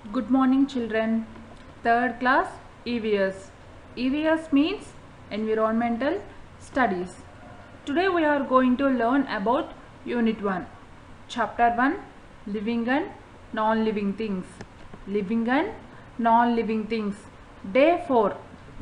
Good morning, children. Third class EVS. EVS means Environmental Studies. Today we are going to learn about Unit 1, Chapter 1 Living and Non Living Things. Living and Non Living Things. Day 4.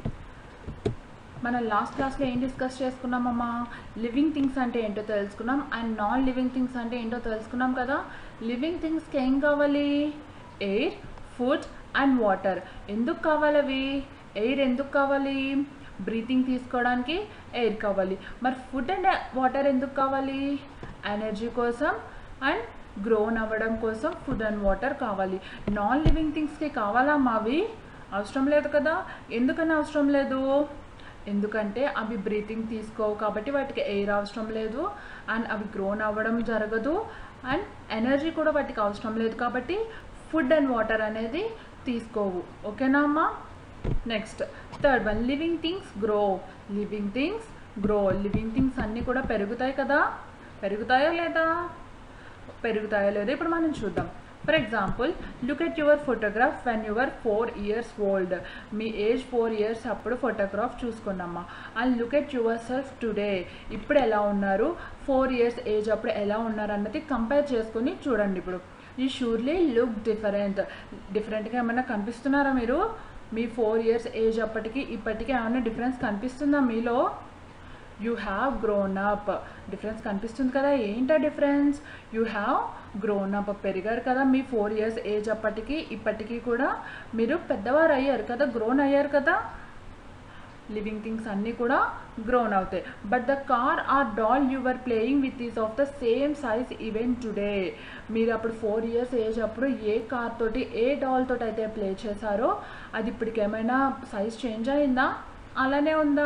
మన last క్లాస్లో ఏం discuss చేసుకున్నామమ్మా living things అంటే ఏంటో తెలుసుకున్నాం and non living things అంటే ఏంటో తెలుసుకున్నాం కదా లివింగ్ థింగ్స్కి ఏం కావాలి ఎయిర్ ఫుడ్ అండ్ వాటర్ ఎందుకు కావాలి అవి ఎయిర్ ఎందుకు కావాలి బ్రీతింగ్ తీసుకోవడానికి ఎయిర్ కావాలి మరి ఫుడ్ అండ్ వాటర్ ఎందుకు కావాలి ఎనర్జీ కోసం అండ్ గ్రోన్ అవ్వడం కోసం ఫుడ్ అండ్ వాటర్ కావాలి నాన్ లివింగ్ థింగ్స్కి కావాలా మావి అవసరం లేదు కదా ఎందుకని అవసరం లేదు ఎందుకంటే అవి బ్రీతింగ్ తీసుకోవు కాబట్టి వాటికి ఎయిర్ అవసరం లేదు అండ్ అవి గ్రోన్ అవ్వడం జరగదు అండ్ ఎనర్జీ కూడా వాటికి అవసరం లేదు కాబట్టి ఫుడ్ అండ్ వాటర్ అనేది తీసుకోవు ఓకేనా అమ్మా next third one living things grow living things grow living things అన్నీ కూడా పెరుగుతాయి కదా పెరుగుతాయా లేదా పెరుగుతాయో లేదో ఇప్పుడు మనం చూద్దాం for example look at your photograph when your four years old మీ ఏజ్ ఫోర్ ఇయర్స్ అప్పుడు ఫోటోగ్రాఫ్ చూసుకున్నామా and look at yourself today ఇప్పుడు ఎలా ఉన్నారు ఫోర్ ఇయర్స్ ఏజ్ అప్పుడు ఎలా ఉన్నారు అన్నది కంపేర్ చేసుకుని చూడండి ఇప్పుడు ఈ షూర్లీ లుక్ డిఫరెంట్ డిఫరెంట్గా ఏమైనా కనిపిస్తున్నారా మీరు మీ ఫోర్ ఇయర్స్ ఏజ్ అప్పటికి ఇప్పటికీ ఏమైనా డిఫరెన్స్ కనిపిస్తుందా మీలో you have grown up difference కనిపిస్తుంది కదా ఏంటా difference you have grown up పెరిగారు కదా మీ ఫోర్ ఇయర్స్ ఏజ్ అప్పటికి ఇప్పటికీ కూడా మీరు పెద్దవారు అయ్యారు కదా గ్రోన్ అయ్యారు కదా లివింగ్ థింగ్స్ అన్నీ కూడా గ్రోన్ అవుతాయి but the car or doll you were playing with is of the same size even today మీరు అప్పుడు ఫోర్ ఇయర్స్ ఏజ్ అప్పుడు ఏ కార్ తోటి ఏ డాల్ తోటి అయితే ప్లే చేశారో అది ఇప్పటికి ఏమైనా సైజ్ చేంజ్ అయిందా అలానే ఉందా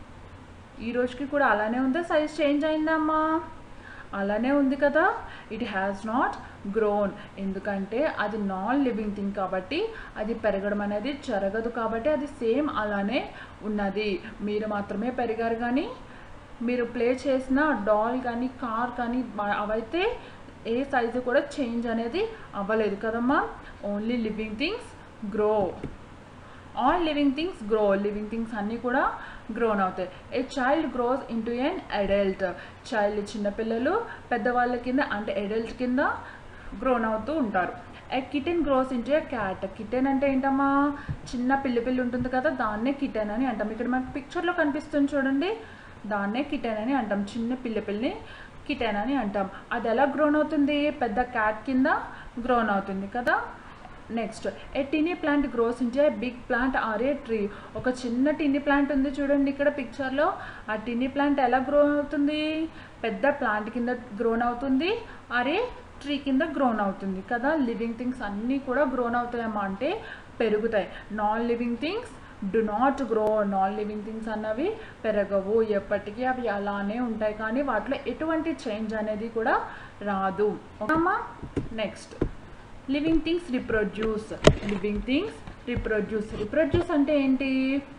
ఈ రోజుకి కూడా అలానే ఉందా సైజ్ చేంజ్ అయిందమ్మా అలానే ఉంది కదా ఇట్ హ్యాస్ నాట్ గ్రోన్ ఎందుకంటే అది నాన్ లివింగ్ థింగ్ కాబట్టి అది పెరగడం అనేది జరగదు కాబట్టి అది సేమ్ అలానే ఉన్నది మీరు మాత్రమే పెరిగారు కానీ మీరు ప్లే చేసిన డాల్ కానీ కార్ కానీ అవైతే ఏ సైజు కూడా చేంజ్ అనేది అవ్వలేదు కదమ్మా only living things grow all living things grow living things అన్నీ కూడా గ్రోన్ అవుతాయి a child grows into an adult child చిన్నపిల్లలు పెద్దవాళ్ళ కింద అంటే అడల్ట్ కింద గ్రోన్ అవుతూ ఉంటారు a kitten grows into a cat kitten అంటే ఏంటమ్మా చిన్న పిల్లి పిల్లి ఉంటుంది కదా దాన్నే కిటెన్ అని అంటాం ఇక్కడ మనకు పిక్చర్లో కనిపిస్తుంది చూడండి దాన్నే కిటెన్ అని అంటాం చిన్న పిల్లి పిల్లిని కిటెన్ అని అంటాం అది ఎలా గ్రోన్ అవుతుంది పెద్ద క్యాట్ కింద గ్రోన్ అవుతుంది కదా next a tiny plant grows into big plant or a tree ఒక చిన్న టినీ ప్లాంట్ ఉంది చూడండి ఇక్కడ పిక్చర్లో ఆ టినీ ప్లాంట్ ఎలా గ్రో అవుతుంది పెద్ద ప్లాంట్ కింద గ్రోన్ అవుతుంది ఆర్ ఏ ట్రీ కింద గ్రోన్ అవుతుంది కదా లివింగ్ థింగ్స్ అన్నీ కూడా గ్రోన్ అవుతాయమ్మా అంటే పెరుగుతాయి non living things do not grow non living things అన్నవి పెరగవు ఎప్పటికీ అవి అలానే ఉంటాయి కానీ వాటిలో ఎటువంటి చేంజ్ అనేది కూడా రాదు అమ్మా next living things reproduce living things reproduce reproduce అంటే ఏంటి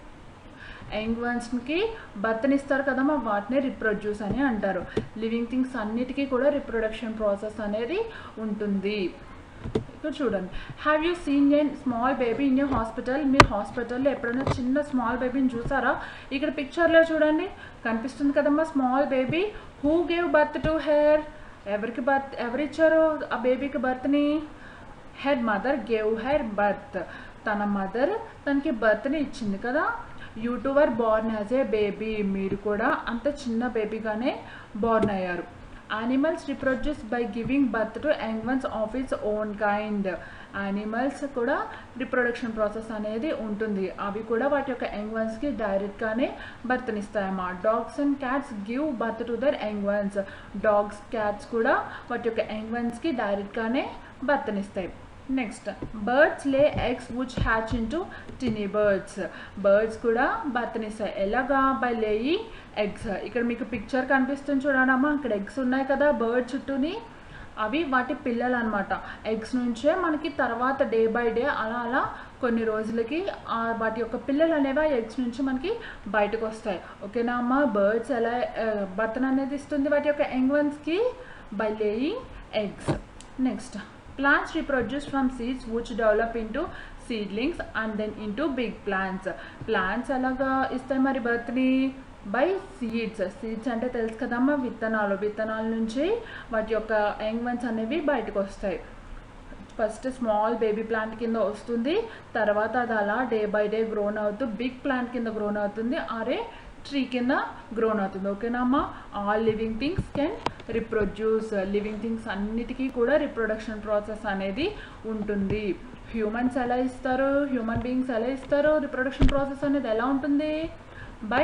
యంగ్ వన్స్కి బర్త్నిస్తారు కదమ్మా వాటిని రిప్రొడ్యూస్ అని అంటారు లివింగ్ థింగ్స్ అన్నిటికీ కూడా రిప్రొడక్షన్ ప్రాసెస్ అనేది ఉంటుంది ఇక్కడ చూడండి have you seen a small baby in a hospital మీరు హాస్పిటల్లో ఎప్పుడైనా చిన్న స్మాల్ బేబీని చూసారా ఇక్కడ పిక్చర్లో చూడండి కనిపిస్తుంది కదమ్మా small baby who gave birth to her ఎవరికి బర్త్ ఎవరిచ్చారు ఆ బేబీకి బర్త్ని her mother gave her birth తన మదర్ తనకి బర్త్ని ఇచ్చింది కదా యూట్యూబర్ బోర్న్ యాజ్ ఏ బేబీ మీరు కూడా అంత చిన్న బేబీగానే బోర్న్ అయ్యారు animals reproduce by giving birth to young ones of its own kind animals కూడా రిప్రొడక్షన్ ప్రాసెస్ అనేది ఉంటుంది అవి కూడా వాటి యొక్క యంగ్ వన్స్కి డైరెక్ట్గానే బర్త్నిస్తాయమ్మా dogs and cats give birth to their young ones dogs cats కూడా వాటి యొక్క యంగ్ వన్స్కి డైరెక్ట్గానే బర్త్నిస్తాయి next birds lay eggs which hatch into tiny birds birds కూడా బర్త్నిస్తాయి ఎలాగా బై లేయి ఎగ్స్ ఇక్కడ మీకు పిక్చర్ కనిపిస్తుంది చూడమ్మా ఇక్కడ ఎగ్స్ ఉన్నాయి కదా బర్డ్ చుట్టూని అవి వాటి పిల్లలు అనమాట ఎగ్స్ నుంచే మనకి తర్వాత డే బై డే అలా అలా కొన్ని రోజులకి వాటి యొక్క పిల్లలు అనేవి ఆ ఎగ్స్ నుంచి మనకి బయటకు వస్తాయి ఓకేనా అమ్మ బర్డ్స్ ఎలా బర్తన్ అనేది ఇస్తుంది వాటి యొక్క యంగ్ వన్స్కి by laying eggs next plants reproduce from seeds which develop into seedlings and then into big plants plants ఎలాగా ఇస్తాయి మరి బర్త్ని బై సీడ్స్ సీడ్స్ అంటే తెలుసు కదమ్మా విత్తనాలు విత్తనాల నుంచి వాటి యొక్క యంగ్ వన్స్ అనేవి బయటకు వస్తాయి ఫస్ట్ స్మాల్ బేబీ ప్లాంట్ కింద వస్తుంది తర్వాత అది అలా డే బై డే గ్రోన్ అవుతూ బిగ్ ప్లాంట్ కింద గ్రోన్ అవుతుంది అరే ట్రీ కింద గ్రోన్ అవుతుంది ఓకేనా అమ్మా all living things can reproduce living things అన్నిటికీ కూడా రిప్రొడక్షన్ ప్రాసెస్ అనేది ఉంటుంది హ్యూమన్స్ ఎలా ఇస్తారు హ్యూమన్ బీయింగ్స్ ఎలా ఇస్తారు రిప్రొడక్షన్ ప్రాసెస్ అనేది ఎలా ఉంటుంది బై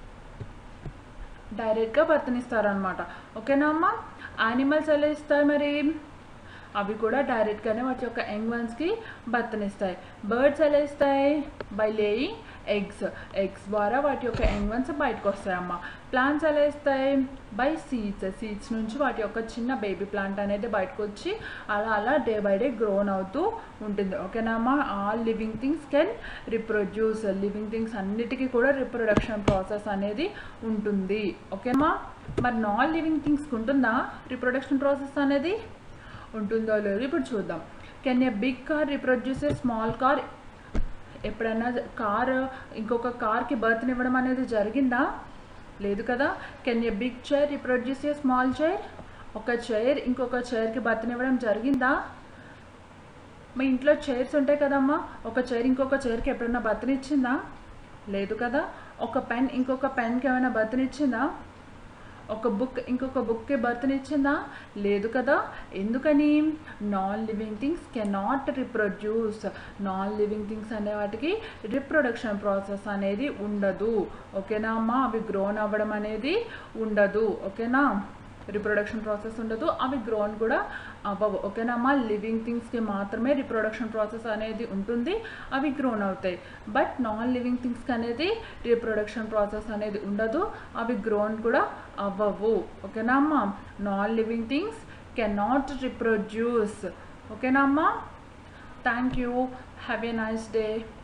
డైరెక్ట్గా బతనిస్తారనమాట ఓకేనా అమ్మా యానిమల్స్ ఎలా ఇస్తాయి మరి అవి కూడా డైరెక్ట్గానే వాటి యొక్క యంగ్ వన్స్కి బతనిస్తాయి బర్డ్స్ ఎలా ఇస్తాయి బై లేయింగ్ ఎగ్స్ ఎగ్స్ ద్వారా వాటి యొక్క యంగ్ వన్స్ బయటకు వస్తాయి అమ్మ ప్లాంట్స్ ఎలా ఇస్తాయి బై సీడ్స్ సీడ్స్ నుంచి వాటి యొక్క చిన్న బేబీ ప్లాంట్ అనేది బయటకు వచ్చి అలా అలా డే బై డే గ్రోన్ అవుతూ ఉంటుంది ఓకేనా అమ్మా all living things can reproduce living things అన్నిటికీ కూడా రిప్రొడక్షన్ ప్రాసెస్ అనేది ఉంటుంది ఓకేనా మరి నాన్ లివింగ్ థింగ్స్కి ఉంటుందా రిప్రొడక్షన్ ప్రాసెస్ అనేది ఉంటుందో లేదో ఇప్పుడు చూద్దాం can a big car reproduce a small car ఎప్పుడైనా కార్ ఇంకొక కార్కి బర్త్నివ్వడం అనేది జరిగిందా లేదు కదా can a big chair reproduce a small chair ఒక చైర్ ఇంకొక చైర్కి బర్త్నివ్వడం జరిగిందా మీ ఇంట్లో చైర్స్ ఉంటాయి కదమ్మా ఒక చైర్ ఇంకొక చైర్కి ఎప్పుడైనా బర్త్నిచ్చిందా లేదు కదా ఒక పెన్ ఇంకొక పెన్కి ఏమైనా బర్త్నిచ్చిందా ఒక బుక్ ఇంకొక బుక్కి బర్త్నిచ్చిందా లేదు కదా ఎందుకని non living things cannot reproduce non living things అనే వాటికి రిప్రొడక్షన్ ప్రాసెస్ అనేది ఉండదు ఓకేనా అమ్మా అవి గ్రోన్ అవ్వడం అనేది ఉండదు ఓకేనా రిప్రొడక్షన్ ప్రాసెస్ ఉండదు అవి గ్రోన్ కూడా అవ్వవు ఓకేనా అమ్మా లివింగ్ థింగ్స్కి మాత్రమే రిప్రొడక్షన్ ప్రాసెస్ అనేది ఉంటుంది అవి గ్రోన్ అవుతాయి బట్ నాన్ లివింగ్ థింగ్స్కి అనేది రిప్రొడక్షన్ ప్రాసెస్ అనేది ఉండదు అవి గ్రోన్ కూడా అవ్వవు ఓకేనా అమ్మా non living things can not reproduce ఓకేనా అమ్మా thank you have a nice day